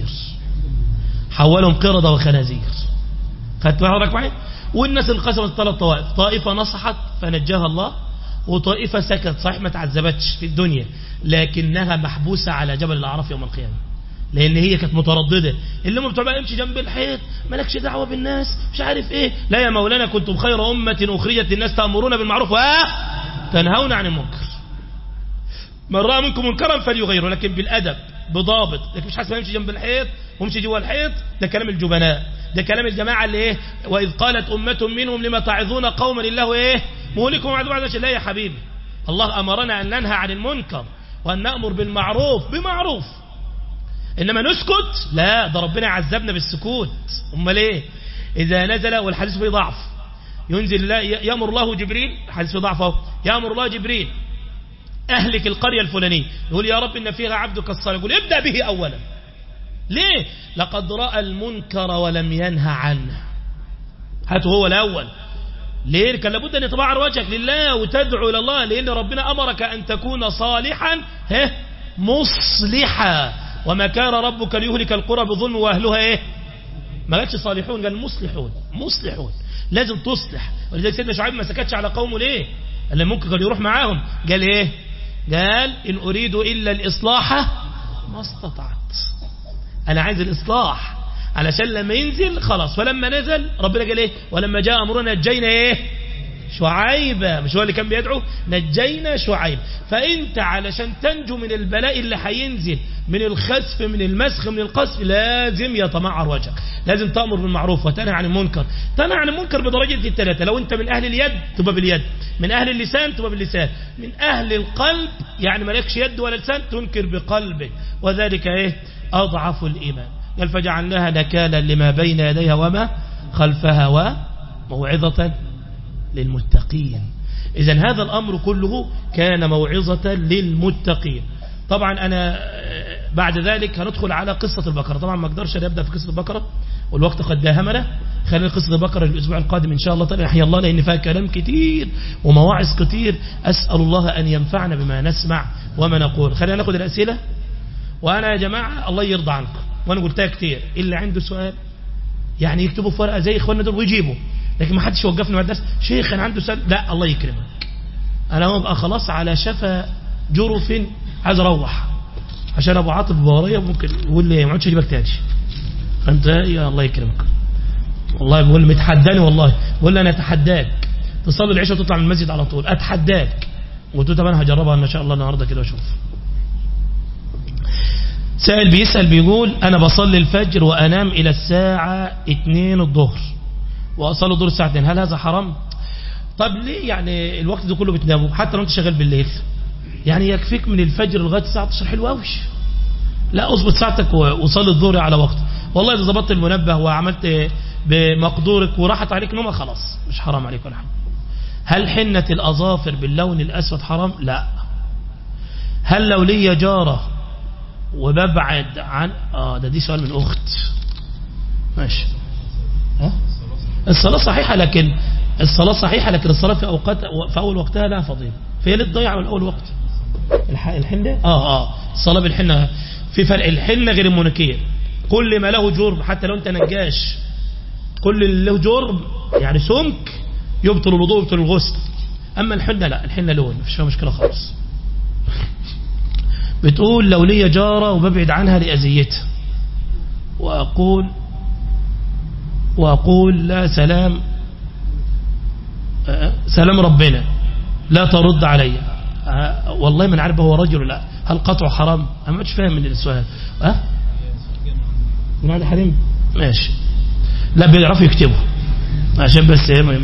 Speaker 2: حولهم قردة وخنازير خدت بالك معي والناس انقسمت ثلاث طوائف طائفة نصحت فنجاها الله وطائفة سكت صحيح ما تعذبتش في الدنيا لكنها محبوسة على جبل الأعراف يوم القيامة لأن هي كانت مترددة اللي هم بتوع بقى امشي جنب الحيط مالكش دعوة بالناس مش عارف ايه لا يا مولانا كنتم خير أمة أخرجت الناس تأمرون بالمعروف وتنهون عن المنكر من رأى منكم منكرا فليغيره لكن بالأدب بضابط لكن مش حاسس يمشي جنب الحيط ويمشي جوه الحيط ده كلام الجبناء ده كلام الجماعة اللي ايه وإذ قالت أمة منهم لما تعظون قوما الله ايه مهلكهم وعد بعد لا يا حبيبي الله أمرنا أن ننهى عن المنكر وأن نأمر بالمعروف بمعروف إنما نسكت لا ده ربنا عذبنا بالسكوت أمال ايه إذا نزل والحديث فيه ضعف ينزل الله يأمر الله جبريل الحديث فيه ضعف يأمر الله جبريل أهلك القرية الفلانية يقول يا رب إن فيها عبدك الصالح يقول ابدأ به أولا ليه لقد رأى المنكر ولم ينهى عنه هاته هو الأول ليه كان لابد أن يتبعر وجهك لله وتدعو إلى الله لأن ربنا أمرك أن تكون صالحا ها مصلحا وما كان ربك ليهلك القرى بظلم وأهلها إيه ما قالش صالحون قال مصلحون مصلحون لازم تصلح ولذلك سيدنا شعيب ما سكتش على قومه ليه اللي ممكن كان يروح معاهم قال ايه قال إن أريد إلا الإصلاح ما استطعت أنا عايز الإصلاح علشان لما ينزل خلاص ولما نزل ربنا قال ايه ولما جاء أمرنا نجينا ايه شعيبة مش هو اللي كان بيدعو نجينا شعيب فانت علشان تنجو من البلاء اللي هينزل من الخسف من المسخ من القصف لازم يتمعر وجهك لازم تأمر بالمعروف وتنهى عن المنكر تنهى عن المنكر بدرجة الثلاثة لو انت من أهل اليد تبقى باليد من أهل اللسان تبقى باللسان من أهل القلب يعني مالكش يد ولا لسان تنكر بقلبك وذلك ايه أضعف الإيمان قال فجعلناها نكالا لما بين يديها وما خلفها و موعظة للمتقين إذا هذا الأمر كله كان موعظة للمتقين طبعا أنا بعد ذلك هندخل على قصة البقرة طبعا ما اقدرش أبدأ في قصة البقرة والوقت قد داهمنا خلينا قصة البقرة الأسبوع القادم إن شاء الله تعالى يحيى الله لأن فيها كلام كتير ومواعظ كتير أسأل الله أن ينفعنا بما نسمع وما نقول خلينا ناخد الأسئلة وأنا يا جماعة الله يرضى عنكم وأنا قلتها كتير اللي عنده سؤال يعني يكتبوا في ورقة زي إخواننا دول ويجيبوا لكن ما حدش يوقفني مع الدرس شيخ أنا عنده سؤال لا الله يكرمك أنا ببقى خلاص على شفا جرف عايز أروح عشان أبو عاطف بورايا ممكن يقول لي ما عادش أجيبك تاني فأنت يا الله يكرمك والله بقول متحداني والله بقول لي أنا أتحداك تصلي العشاء وتطلع من المسجد على طول أتحداك قلت له طب أنا هجربها إن شاء الله النهاردة كده وأشوف سائل بيسأل بيقول أنا بصلي الفجر وأنام إلى الساعة 2 الظهر وأصلي الظهر الساعة 2 هل هذا حرام؟ طب ليه يعني الوقت ده كله بتنامه حتى لو أنت شغال بالليل يعني يكفيك من الفجر لغاية الساعة 12 حلو قوي لا اظبط ساعتك وصلي الظهر على وقت والله إذا ظبطت المنبه وعملت بمقدورك وراحت عليك نومة خلاص مش حرام عليك ولا حاجة هل حنة الأظافر باللون الأسود حرام؟ لا هل لو لي جارة وببعد عن اه ده دي سؤال من اخت ماشي ها الصلاة صحيحة لكن الصلاة صحيحة لكن الصلاة في اوقات في اول وقتها لا فضيلة فهي ليه تضيع من اول وقت الح... الحنة اه اه الصلاة بالحنة في فرق الحنة غير المنكير كل ما له جرم حتى لو انت نجاش كل اللي له جرم يعني سمك يبطل الوضوء يبطل الغسل اما الحنة لا الحنة لون مفيش فيها مشكلة خالص بتقول لو لي جارة وببعد عنها لأذيتها وأقول وأقول لا سلام سلام ربنا لا ترد علي والله من عارف هو رجل لا هل قطع حرام أنا مش فاهم من السؤال أه من هذا حريم ماشي لا بيعرفوا يكتبوا عشان بس ايه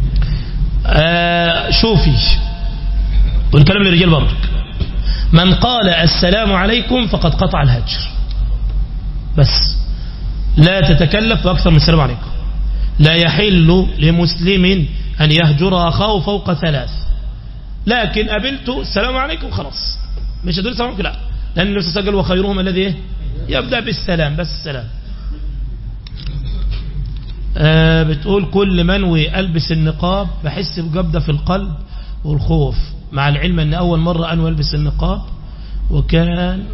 Speaker 2: آه شوفي والكلام للرجال برضك من قال السلام عليكم فقد قطع الهجر بس لا تتكلف بأكثر من السلام عليكم لا يحل لمسلم أن يهجر أخاه فوق ثلاث لكن قبلت السلام عليكم خلاص مش هدول السلام عليكم لا لأن النبي صلى الله عليه وسلم وخيرهم الذي يبدأ بالسلام بس السلام آه بتقول كل منوي ألبس النقاب بحس بجبدة في القلب والخوف مع العلم أن أول مرة أنوى ألبس النقاب وكان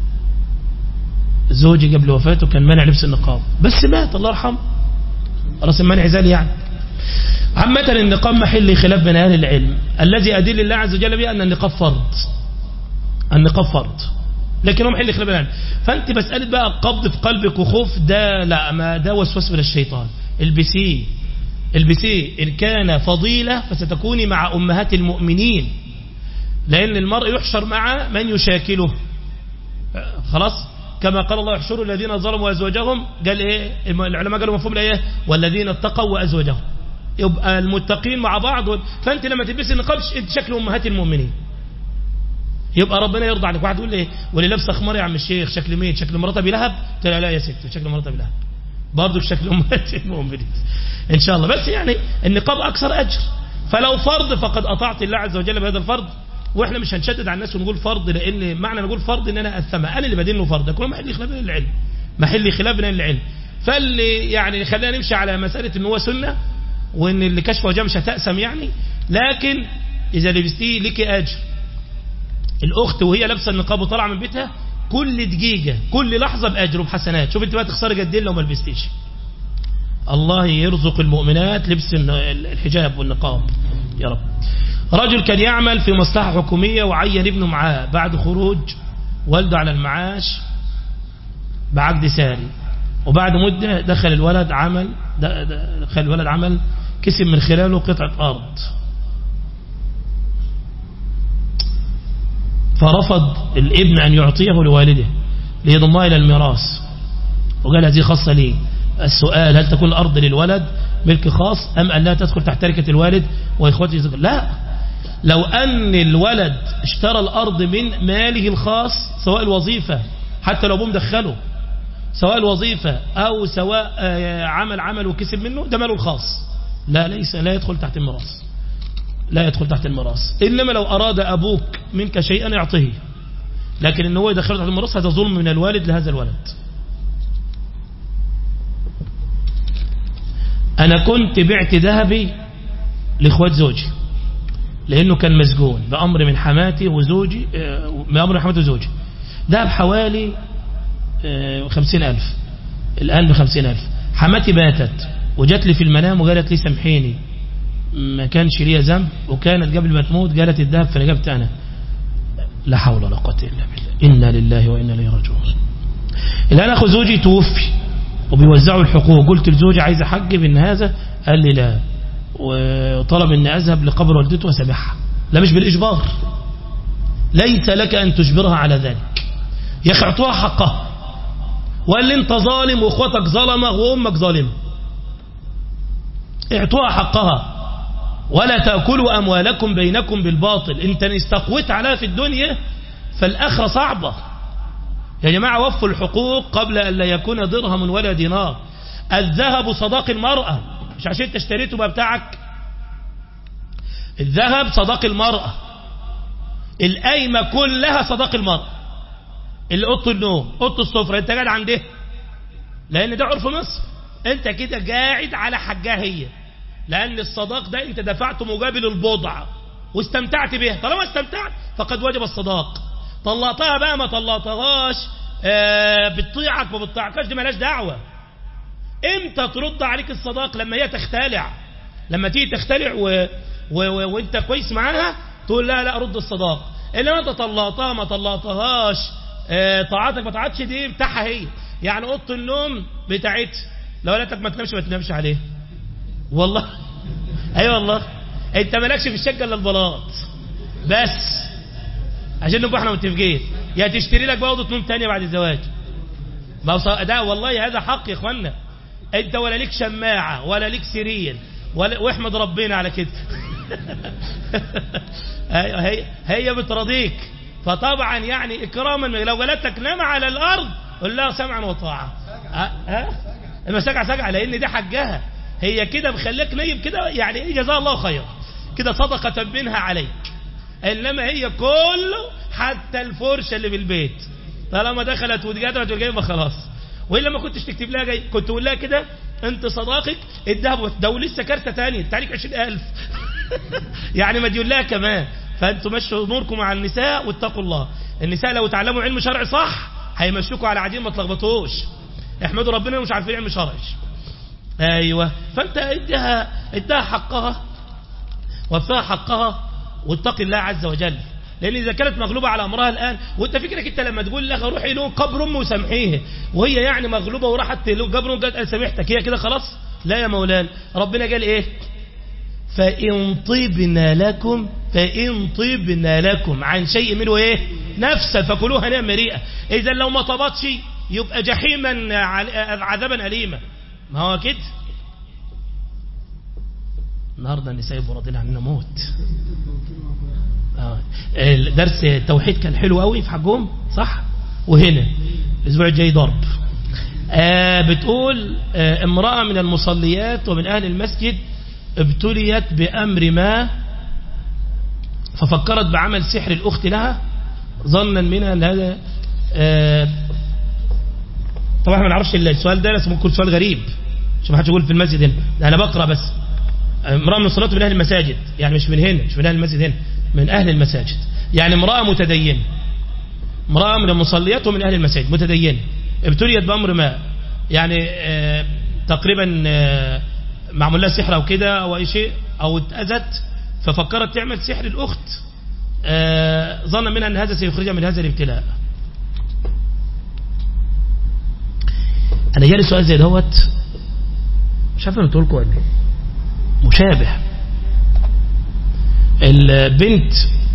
Speaker 2: زوجي قبل وفاته كان منع لبس النقاب بس مات الله يرحمه راس المنع زال يعني عامة النقاب محل خلاف بين أهل العلم الذي أدل الله عز وجل به أن النقاب فرض النقاب فرض لكن هو محل خلاف بين العلم فأنت مسألة بقى قبض في قلبك وخوف ده لا ما ده وسوس من الشيطان البسيه البسيه إن كان فضيلة فستكوني مع أمهات المؤمنين لأن المرء يحشر مع من يشاكله خلاص كما قال الله يحشر الذين ظلموا أزواجهم قال إيه العلماء قالوا مفهوم الآية والذين اتقوا وأزواجهم يبقى المتقين مع بعض فأنت لما تلبسي النقاب انت شكل أمهات المؤمنين يبقى ربنا يرضى عنك واحد يقول لي واللي لابسه خمار يا عم الشيخ شكل مين شكل مرات ابي لهب قلت لا يا ست شكل مرات ابي لهب برضه شكل امهات المؤمنين ان شاء الله بس يعني النقاب اكثر اجر فلو فرض فقد اطعت الله عز وجل بهذا الفرض واحنا مش هنشدد على الناس ونقول فرض لان معنى نقول فرض ان انا اثمه انا اللي بدين له فرض يكون محل خلاف بين العلم محل خلاف بين العلم فاللي يعني خلينا نمشي على مساله ان هو سنه وان اللي كشف وجهه مش هتأسم يعني لكن اذا لبستيه لك اجر الاخت وهي لابسه النقاب وطالعه من بيتها كل دقيقه كل لحظه باجر وبحسنات شوف انت بقى تخسري قد ايه لو ما لبستيش الله يرزق المؤمنات لبس الحجاب والنقاب يا رب رجل كان يعمل في مصلحة حكومية وعين ابنه معاه بعد خروج والده على المعاش بعقد ساري وبعد مدة دخل الولد عمل دخل الولد عمل كسب من خلاله قطعة أرض فرفض الابن أن يعطيه لوالده ليضمها إلى الميراث وقال هذه خاصة لي السؤال هل تكون الأرض للولد ملك خاص أم أن لا تدخل تحت تركة الوالد وإخوته يزكر لا لو أن الولد اشترى الأرض من ماله الخاص سواء الوظيفة حتى لو ابوه مدخله سواء الوظيفة أو سواء عمل عمل وكسب منه ده ماله الخاص لا ليس لا يدخل تحت الميراث لا يدخل تحت الميراث إنما لو أراد أبوك منك شيئا يعطيه لكن إن هو يدخله تحت الميراث هذا ظلم من الوالد لهذا الولد أنا كنت بعت ذهبي لإخوات زوجي لأنه كان مسجون بأمر من حماتي وزوجي بأمر من حماتي وزوجي ذهب حوالي خمسين ألف الآن بخمسين ألف حماتي باتت وجات لي في المنام وقالت لي سامحيني ما كانش ليا ذنب وكانت قبل ما تموت قالت الذهب فانا جبت انا لا حول ولا قوه الا بالله انا لله وانا اليه راجعون الان اخو زوجي توفي وبيوزعوا الحقوق قلت لزوجي عايز احجب ان هذا قال لي لا وطلب اني اذهب لقبر والدته واسامحها لا مش بالاجبار ليس لك ان تجبرها على ذلك يا اخي اعطوها حقها وقال لي انت ظالم واخواتك ظلمه وامك ظالمه اعطوها حقها ولا تأكلوا أموالكم بينكم بالباطل انت استقويت عليها في الدنيا فالآخرة صعبة يا جماعة وفوا الحقوق قبل أن لا يكون درهم ولا دينار الذهب صداق المرأة مش عشان انت اشتريته بقى بتاعك الذهب صداق المرأة القايمة كلها صداق المرأة اللي اوضه النوم اوضه السفرة انت قاعد عندها لان ده عرف مصر انت كده قاعد على حاجها هي لان الصداق ده انت دفعته مقابل البضع واستمتعت بها طالما استمتعت فقد وجب الصداق طلعتها بقى ما طلعتهاش آه بتطيعك ما بتطيعكش دي مالهاش دعوه امتى ترد عليك الصداق لما هي تختلع لما تيجي تختلع و... و... و... وانت كويس معاها تقول لا لا رد الصداق انما انت طلعتها ما طلعتهاش آه طاعتك ما طاعتش دي بتاعها هي يعني اوضه النوم بتاعتها لو قالت لك ما تنامش ما تنامش عليه والله اي أيوة والله انت مالكش في الشقه الا البلاط بس عشان نبقى احنا متفقين يا تشتري لك بقى اوضه نوم ثانيه بعد الزواج ما ده والله هذا حق يا اخوانا انت ولا ليك شماعه ولا ليك سرير ولا واحمد ربنا على كده هي هي بترضيك فطبعا يعني اكراما لو قالت لك نام على الارض قول لها سمعا وطاعه ها أه؟ المساجع سجع لان دي حجها هي كده مخليك نايم كده يعني ايه جزاه الله خير كده صدقة منها عليك انما هي كله حتى الفرشة اللي في البيت طالما دخلت واتجدرت والجايبه خلاص والا ما كنتش تكتب لها جاي كنت تقول لها كده انت صداقك الذهب ده ولسه كارثه ثانيه انت عليك 20000 يعني ما تقول لها كمان فانتوا مشوا اموركم مع النساء واتقوا الله النساء لو تعلموا علم شرعي صح هيمشوكوا على عجين ما تلخبطوش احمدوا ربنا مش عارفين علم شرعي ايوه فانت ادها ادها حقها وفاها حقها واتقي الله عز وجل لان اذا كانت مغلوبه على امرها الان وانت فكرك انت لما تقول لها روحي له قبر امه وسامحيه وهي يعني مغلوبه وراحت له قبر امه قالت سامحتك هي كده خلاص لا يا مولانا ربنا قال ايه فإن طبنا لكم فإن طبنا لكم عن شيء منه ايه نفسا فكلوها نعم مريئة اذا لو ما طبطش يبقى جحيما عذابا أليما ما هو كده النهارده النساء يبقوا راضين عننا موت آه. درس التوحيد كان حلو قوي في حقهم صح وهنا الاسبوع الجاي ضرب آه بتقول آه امرأة من المصليات ومن أهل المسجد ابتليت بأمر ما ففكرت بعمل سحر الأخت لها ظنا منها أن هذا آه طبعا ما نعرفش السؤال ده بس ممكن سؤال غريب مش ما حدش يقول في المسجد هنا انا بقرا بس امراه من الصلاه من اهل المساجد يعني مش من هنا مش من اهل المسجد هنا من اهل المساجد يعني امراه متدينه امراه من المصليات ومن اهل المساجد متدينه ابتليت بامر ما يعني آه تقريبا آه معمول لها سحر او كده او اي شيء او اتاذت ففكرت تعمل سحر الاخت آه ظن منها ان هذا سيخرجها من هذا الابتلاء انا جالي سؤال زي دوت مش عارف انا قلت لكم ولا مشابه البنت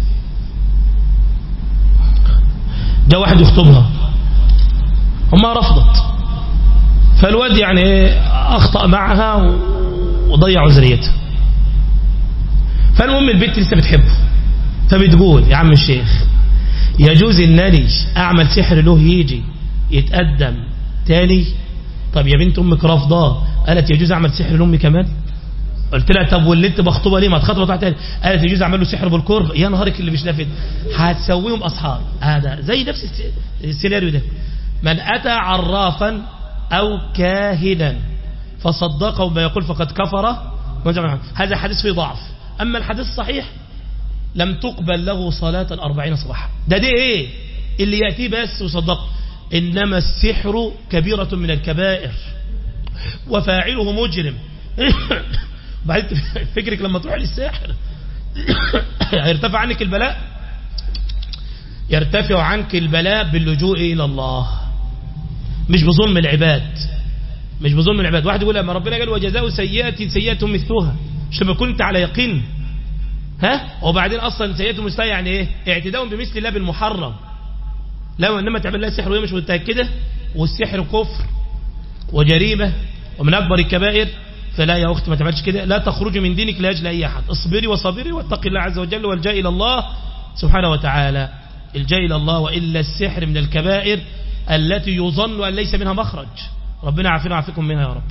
Speaker 2: جاء واحد يخطبها وما رفضت فالواد يعني ايه اخطا معها وضيع عذريتها فالمهم البنت لسه بتحبه فبتقول يا عم الشيخ يجوز انني اعمل سحر له يجي يتقدم تاني طب يا بنت امك رافضاه قالت يجوز اعمل سحر لامي كمان قلت لها طب واللي انت مخطوبه ليه ما تخطب واحد تاني قالت يجوز اعمل له سحر بالكرب يا نهارك اللي مش نافد هتسويهم اصحاب هذا زي نفس الس- السيناريو ده من اتى عرافا او كاهنا فصدقه ما يقول فقد كفر هذا حديث فيه ضعف اما الحديث الصحيح لم تقبل له صلاة الأربعين صباحا ده دي ايه اللي يأتيه بس وصدق إنما السحر كبيرة من الكبائر وفاعله مجرم بعدين فكرك لما تروح للساحر هيرتفع عنك البلاء يرتفع عنك البلاء باللجوء إلى الله مش بظلم العباد مش بظلم العباد واحد يقول لما ربنا قال وجزاء سيئة سيئة مثلها مش لما كنت على يقين ها وبعدين اصلا سيئة مثلها يعني ايه اعتداء بمثل الله بالمحرم لا انما تعمل لها سحر وهي مش متاكده والسحر كفر وجريمه ومن اكبر الكبائر فلا يا اخت ما تعملش كده لا تخرجي من دينك لاجل اي احد اصبري وصبري واتقي الله عز وجل والجا الى الله سبحانه وتعالى الجا الى الله والا السحر من الكبائر التي يظن ان ليس منها مخرج ربنا عافينا وعافيكم منها يا رب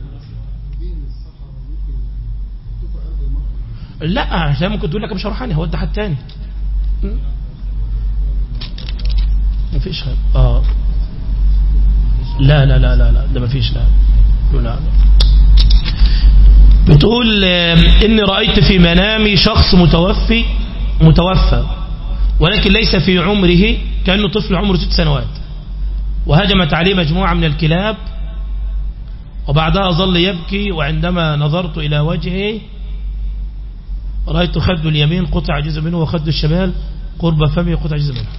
Speaker 2: لا عشان ممكن تقول لك مش هروحاني هو ده حد تاني مفيش خير اه لا لا لا لا لا ده مفيش لا لا لا بتقول آه، إني رأيت في منامي شخص متوفي متوفى ولكن ليس في عمره كأنه طفل عمره ست سنوات وهجمت عليه مجموعة من الكلاب وبعدها ظل يبكي وعندما نظرت إلى وجهه رأيت خد اليمين قطع جزء منه وخد الشمال قرب فمه قطع جزء منه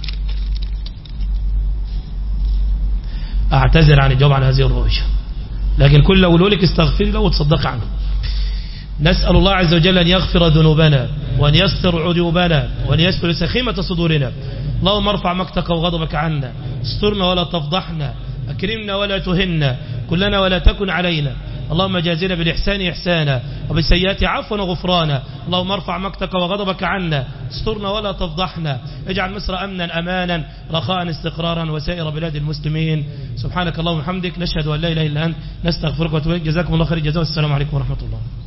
Speaker 2: أعتذر عن الجواب عن هذه الرؤية لكن كل لو قولوا لك استغفري له وتصدق عنه نسأل الله عز وجل أن يغفر ذنوبنا وأن يستر عيوبنا وأن يسر سخيمة صدورنا اللهم ارفع مقتك وغضبك عنا استرنا ولا تفضحنا أكرمنا ولا تهنا كلنا ولا تكن علينا اللهم جازنا بالإحسان إحسانا وبالسيئات عفوا وغفرانا اللهم ارفع مقتك وغضبك عنا استرنا ولا تفضحنا اجعل مصر أمنا أمانا رخاء استقرارا وسائر بلاد المسلمين سبحانك اللهم وبحمدك نشهد أن لا إله إلا أنت نستغفرك ونتوب إليك جزاكم الله خير الجزاء والسلام عليكم ورحمة الله